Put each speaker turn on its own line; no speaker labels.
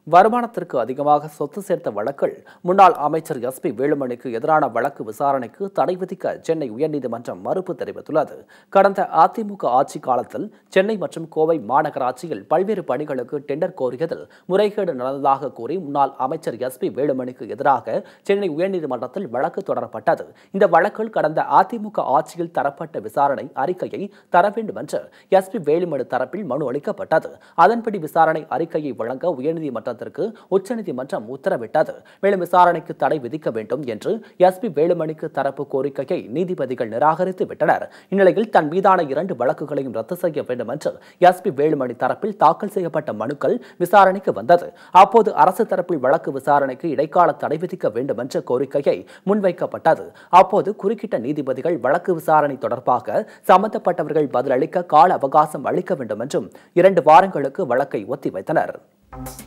வருமானத்திற்கு அதிகமாக சொத்து சேர்த்த வழக்கில் முன்னாள் அமைச்சர் எஸ் பி வேலுமணிக்கு எதிரான வழக்கு விசாரணைக்கு தடை விதிக்க சென்னை உயர்நீதிமன்றம் மறுப்பு தெரிவித்துள்ளது கடந்த அதிமுக ஆட்சி காலத்தில் சென்னை மற்றும் கோவை மாநகராட்சியில் பல்வேறு பணிகளுக்கு டெண்டர் கோரியதில் முறைகேடு நடந்ததாக கூறி முன்னாள் அமைச்சர் எஸ் பி வேலுமணிக்கு எதிராக சென்னை உயர்நீதிமன்றத்தில் வழக்கு தொடரப்பட்டது இந்த வழக்கில் கடந்த அதிமுக ஆட்சியில் தரப்பட்ட விசாரணை அறிக்கையை தர வேண்டும் என்று எஸ் பி வேலுமணி தரப்பில் மனு அளிக்கப்பட்டது அதன்படி விசாரணை அறிக்கையை வழங்க உயர்நீதிமன்றத்திற்கு உச்சநீதிமன்றம் உத்தரவிட்டது மேலும் விசாரணைக்கு தடை விதிக்க வேண்டும் என்று எஸ்பி வேலுமணிக்கு தரப்பு கோரிக்கையை நீதிபதிகள் நிராகரித்து விட்டனர் இந்நிலையில் தன் மீதான இரண்டு வழக்குகளையும் ரத்து செய்ய வேண்டும் என்று எஸ்பி வேலுமணி தரப்பில் தாக்கல் செய்யப்பட்ட மனுக்கள் விசாரணைக்கு வந்தது அப்போது அரசு தரப்பில் வழக்கு விசாரணைக்கு இடைக்கால தடை விதிக்க வேண்டும் என்ற கோரிக்கையை முன்வைக்கப்பட்டது அப்போது குறுக்கிட்ட நீதிபதிகள் வழக்கு விசாரணை தொடர்பாக சம்பந்தப்பட்டவர்கள் பதிலளிக்க கால அவகாசம் அளிக்க வேண்டும் என்றும் இரண்டு வாரங்களுக்கு வழக்கை ஒத்திவைத்தனர்